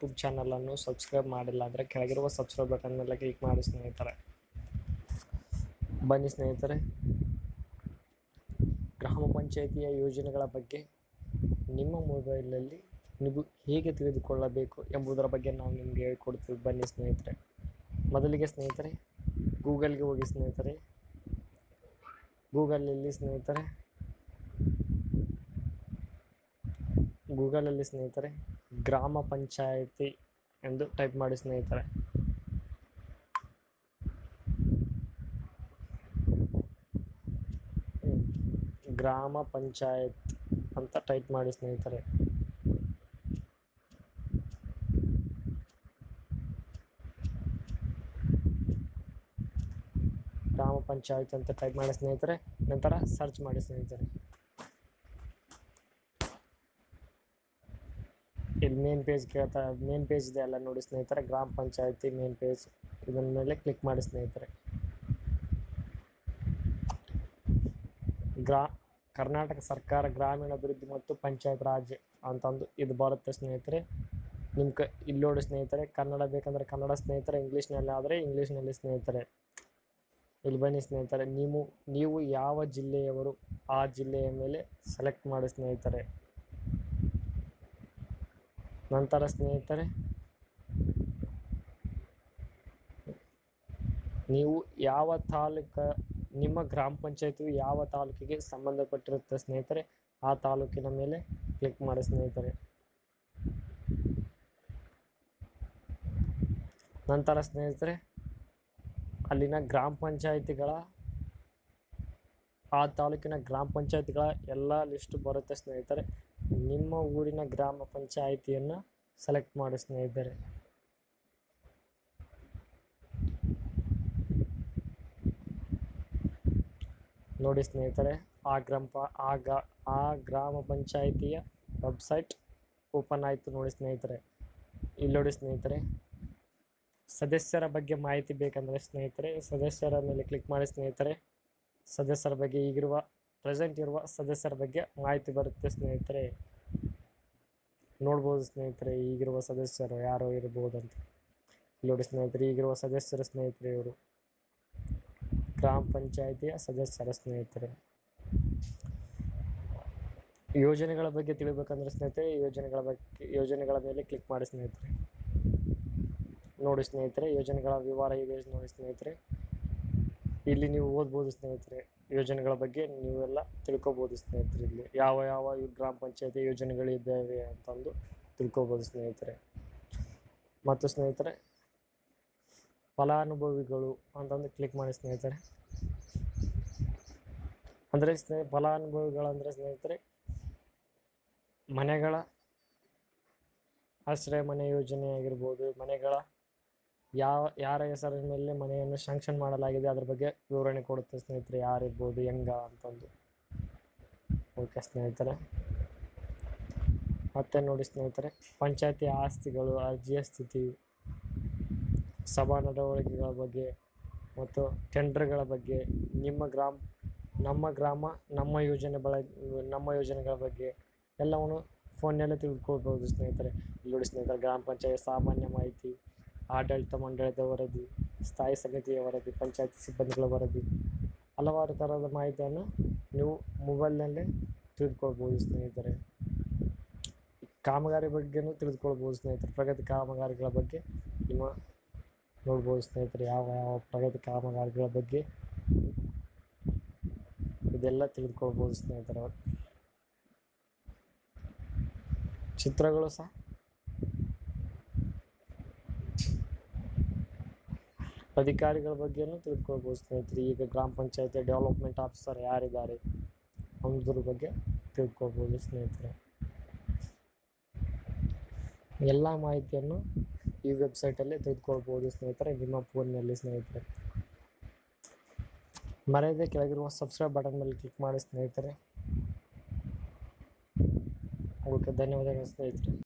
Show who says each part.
Speaker 1: YouTube ಚಾನಲನ್ನು subscribe ಮಾಡಿಲ್ಲ ಅಂದರೆ ಕೆಳಗಿರುವ ಸಬ್ಸ್ಕ್ರೈಬ್ ಬಟನ್ ಮೇಲೆ ಕ್ಲಿಕ್ ಮಾಡಿ ಸ್ನೇಹಿತರೆ ಬನ್ನಿ ಸ್ನೇಹಿತರೆ ಗ್ರಾಮ ಪಂಚಾಯಿತಿಯ ಯೋಜನೆಗಳ ಬಗ್ಗೆ ನಿಮ್ಮ ಮೊಬೈಲಲ್ಲಿ ನೀವು ಹೇಗೆ ತಿಳಿದುಕೊಳ್ಳಬೇಕು ಎಂಬುದರ ಬಗ್ಗೆ ನಾವು ನಿಮಗೆ ಹೇಳ್ಕೊಡ್ತೀವಿ ಬನ್ನಿ ಸ್ನೇಹಿತರೆ ಮೊದಲಿಗೆ ಸ್ನೇಹಿತರೆ ಗೂಗಲ್ಗೆ ಹೋಗಿ ಸ್ನೇಹಿತರೆ ಗೂಗಲಲ್ಲಿ ಸ್ನೇಹಿತರೆ ಗೂಗಲಲ್ಲಿ ಸ್ನೇಹಿತರೆ ಗ್ರಾಮ ಪಂಚಾಯಿತಿ ಎಂದು ಟೈಪ್ ಮಾಡಿ ಸ್ನೇಹಿತರೆ ಹ್ಮ್. ಗ್ರಾಮ ಪಂಚಾಯತ್ ಅಂತ ಟೈಪ್ ಮಾಡಿ ಸ್ನೇಹಿತರೆ ಗ್ರಾಮ ಪಂಚಾಯತ್ ಅಂತ ಟೈಪ್ ಮಾಡಿ ಸ್ನೇಹಿತರೆ ನಂತರ ಸರ್ಚ್ ಮಾಡಿ ಸ್ನೇಹಿತರೆ ಇಲ್ಲಿ ಮೇನ್ ಪೇಜ್ ಕೇಳ್ತಾ ಮೇನ್ ಪೇಜ್ ಇದೆ ಎಲ್ಲ ನೋಡಿ ಸ್ನೇಹಿತರೆ ಗ್ರಾಮ ಪಂಚಾಯತಿ ಮೇನ್ ಪೇಜ್ ಇದನ್ನ ಮೇಲೆ ಕ್ಲಿಕ್ ಮಾಡಿ ಸ್ನೇಹಿತರೆ ಗ್ರಾ ಕರ್ನಾಟಕ ಸರ್ಕಾರ ಗ್ರಾಮೀಣ ಅಭಿವೃದ್ಧಿ ಮತ್ತು ಪಂಚಾಯತ್ ರಾಜ್ ಅಂತಂದು ಇದು ಬರುತ್ತೆ ಸ್ನೇಹಿತರೆ ನಿಮ್ಮ ಕ ಇಲ್ಲಿ ನೋಡಿ ಸ್ನೇಹಿತರೆ ಕನ್ನಡ ಬೇಕಂದ್ರೆ ಕನ್ನಡ ಸ್ನೇಹಿತರೆ ಇಂಗ್ಲೀಷ್ನಲ್ಲಿ ಆದರೆ ಇಂಗ್ಲೀಷ್ನಲ್ಲಿ ಸ್ನೇಹಿತರೆ ಇಲ್ಲಿ ಬನ್ನಿ ಸ್ನೇಹಿತರೆ ನೀವು ನೀವು ಯಾವ ಜಿಲ್ಲೆಯವರು ಆ ಜಿಲ್ಲೆಯ ಮೇಲೆ ಸೆಲೆಕ್ಟ್ ಮಾಡಿ ಸ್ನೇಹಿತರೆ ನಂತರ ಸ್ನೇಹಿತರೆ ನೀವು ಯಾವ ತಾಲೂಕ ನಿಮ್ಮ ಗ್ರಾಮ ಪಂಚಾಯತಿಯು ಯಾವ ತಾಲೂಕಿಗೆ ಸಂಬಂಧಪಟ್ಟಿರುತ್ತೆ ಸ್ನೇಹಿತರೆ ಆ ತಾಲೂಕಿನ ಮೇಲೆ ಕ್ಲಿಕ್ ಮಾಡಿ ಸ್ನೇಹಿತರೆ ನಂತರ ಸ್ನೇಹಿತರೆ ಅಲ್ಲಿನ ಗ್ರಾಮ ಪಂಚಾಯತಿಗಳ ಆ ತಾಲೂಕಿನ ಗ್ರಾಮ ಪಂಚಾಯತಿಗಳ ಎಲ್ಲ ಲಿಸ್ಟ್ ಬರುತ್ತೆ ಸ್ನೇಹಿತರೆ ನಿಮ್ಮ ಊರಿನ ಗ್ರಾಮ ಪಂಚಾಯಿತಿಯನ್ನು ಸೆಲೆಕ್ಟ್ ಮಾಡಿ ಸ್ನೇಹಿತರೆ ನೋಡಿ ಸ್ನೇಹಿತರೆ ಆ ಗ್ರಾಮ ಪ- ಆ ಗ ಆ ಗ್ರಾಮ ಪಂಚಾಯಿತಿಯ ವೆಬ್ಸೈಟ್ ಓಪನ್ ಆಯಿತು ನೋಡಿ ಸ್ನೇಹಿತರೆ ಇಲ್ಲಿ ನೋಡಿ ಸ್ನೇಹಿತರೆ ಸದಸ್ಯರ ಬಗ್ಗೆ ಮಾಹಿತಿ ಬೇಕಂದರೆ ಸ್ನೇಹಿತರೆ ಸದಸ್ಯರ ಮೇಲೆ ಕ್ಲಿಕ್ ಮಾಡಿ ಸ್ನೇಹಿತರೆ ಸದಸ್ಯರ ಬಗ್ಗೆ ಈಗಿರುವ ಪ್ರೆಸೆಂಟ್ ಇರುವ ಸದಸ್ಯರ ಬಗ್ಗೆ ಮಾಹಿತಿ ಬರುತ್ತೆ ಸ್ನೇಹಿತರೆ ನೋಡ್ಬೋದು ಸ್ನೇಹಿತರೆ ಈಗಿರುವ ಸದಸ್ಯರು ಯಾರು ಇರ್ಬೋದು ಅಂತ ಇಲ್ಲಿ ನೋಡಿ ಸ್ನೇಹಿತರೆ ಈಗಿರುವ ಸದಸ್ಯರ ಸ್ನೇಹಿತರೆ ಇವರು ಗ್ರಾಮ ಪಂಚಾಯಿತಿಯ ಸದಸ್ಯರ ಸ್ನೇಹಿತರೆ ಯೋಜನೆಗಳ ಬಗ್ಗೆ ತಿಳಿಬೇಕಂದ್ರೆ ಸ್ನೇಹಿತರೆ ಯೋಜನೆಗಳ ಬಗ್ಗೆ ಯೋಜನೆಗಳ ಮೇಲೆ ಕ್ಲಿಕ್ ಮಾಡಿ ಸ್ನೇಹಿತರೆ ನೋಡಿ ಸ್ನೇಹಿತರೆ ಯೋಜನೆಗಳ ವಿವರ ಇದೆ ನೋಡಿ ಸ್ನೇಹಿತರೆ ಇಲ್ಲಿ ನೀವು ಓದ್ಬೋದು ಸ್ನೇಹಿತರೆ ಯೋಜನೆಗಳ ಬಗ್ಗೆ ನೀವೆಲ್ಲ ತಿಳ್ಕೊಬೋದು ಸ್ನೇಹಿತರೆ ಇಲ್ಲಿ ಯಾವ ಯಾವ ಈ ಗ್ರಾಮ ಪಂಚಾಯತಿ ಯೋಜನೆಗಳಿದ್ದಾವೆ ಅಂತಂದು ತಿಳ್ಕೊಬೋದು ಸ್ನೇಹಿತರೆ ಮತ್ತು ಸ್ನೇಹಿತರೆ ಫಲಾನುಭವಿಗಳು ಅಂತಂದು ಕ್ಲಿಕ್ ಮಾಡಿ ಸ್ನೇಹಿತರೆ ಅಂದರೆ ಸ್ನೇಹ ಫಲಾನುಭವಿಗಳಂದರೆ ಸ್ನೇಹಿತರೆ ಮನೆಗಳ ಆಶ್ರಯ ಮನೆ ಯೋಜನೆ ಆಗಿರ್ಬೋದು ಮನೆಗಳ ಯಾವ ಯಾರ ಹೆಸರಿನ ಮೇಲೆ ಮನೆಯನ್ನು ಶಾಂಕ್ಷನ್ ಮಾಡಲಾಗಿದೆ ಅದ್ರ ಬಗ್ಗೆ ವಿವರಣೆ ಕೊಡುತ್ತೆ ಸ್ನೇಹಿತರೆ ಯಾರಿರ್ಬೋದು ಹೆಂಗ ಅಂತಂದು ಓಕೆ ಸ್ನೇಹಿತರೆ ಮತ್ತೆ ನೋಡಿ ಸ್ನೇಹಿತರೆ ಪಂಚಾಯತಿ ಆಸ್ತಿಗಳು ಅರ್ಜಿಯ ಸ್ಥಿತಿ ಸಭಾ ನಡವಳಿಕೆಗಳ ಬಗ್ಗೆ ಮತ್ತು ಟೆಂಡರ್ಗಳ ಬಗ್ಗೆ ನಿಮ್ಮ ಗ್ರಾಮ ನಮ್ಮ ಗ್ರಾಮ ನಮ್ಮ ಯೋಜನೆ ಬಳ ನಮ್ಮ ಯೋಜನೆಗಳ ಬಗ್ಗೆ ಎಲ್ಲವನ್ನು ಫೋನ್ನಲ್ಲೇ ತಿಳ್ಕೊಳ್ಬೋದು ಸ್ನೇಹಿತರೆ ಇಲ್ಲಿ ನೋಡಿ ಸ್ನೇಹಿತರೆ ಗ್ರಾಮ ಪಂಚಾಯತ್ ಸಾಮಾನ್ಯ ಮಾಹಿತಿ ಆಡಳಿತ ಮಂಡಳದ ವರದಿ ಸ್ಥಾಯಿ ಸಮಿತಿಯ ವರದಿ ಪಂಚಾಯತಿ ಸಿಬ್ಬಂದಿಗಳ ವರದಿ ಹಲವಾರು ಥರದ ಮಾಹಿತಿಯನ್ನು ನೀವು ಮೊಬೈಲ್ನಲ್ಲೇ ತಿಳಿದುಕೊಳ್ಬೋದು ಸ್ನೇಹಿತರೆ ಕಾಮಗಾರಿ ಬಗ್ಗೆನೂ ತಿಳಿದುಕೊಳ್ಬೋದು ಸ್ನೇಹಿತರೆ ಪ್ರಗತಿ ಕಾಮಗಾರಿಗಳ ಬಗ್ಗೆ ನಿಮ್ಮ ನೋಡ್ಬೋದು ಸ್ನೇಹಿತರೆ ಯಾವ ಯಾವ ಪ್ರಗತಿ ಕಾಮಗಾರಿಗಳ ಬಗ್ಗೆ ಇದೆಲ್ಲ ತಿಳಿದುಕೊಳ್ಬೋದು ಸ್ನೇಹಿತರೆ ಚಿತ್ರಗಳು ಸಹ ಅಧಿಕಾರಿಗಳ ಬಗ್ಗೆನೂ ತಿಳ್ಕೊಳ್ಬೋದು ಸ್ನೇಹಿತರೆ ಈಗ ಗ್ರಾಮ ಪಂಚಾಯತಿ ಡೆವಲಪ್ಮೆಂಟ್ ಆಫೀಸರ್ ಯಾರಿದ್ದಾರೆ ಅನ್ನೋದ್ರ ಬಗ್ಗೆ ತಿಳ್ಕೊಳ್ಬೋದು ಸ್ನೇಹಿತರೆ ಎಲ್ಲ ಮಾಹಿತಿಯನ್ನು ಈ ವೆಬ್ಸೈಟಲ್ಲಿ ತೆಗೆದುಕೊಳ್ಬೋದು ಸ್ನೇಹಿತರೆ ನಿಮ್ಮ ಫೋನ್ನಲ್ಲಿ ಸ್ನೇಹಿತರೆ ಮರೆಯದೆ ಕೆಳಗಿರುವ ಸಬ್ಸ್ಕ್ರೈಬ್ ಬಟನ್ ಮೇಲೆ ಕ್ಲಿಕ್ ಮಾಡಿ ಸ್ನೇಹಿತರೆ ಓಕೆ ಧನ್ಯವಾದಗಳು ಸ್ನೇಹಿತರೆ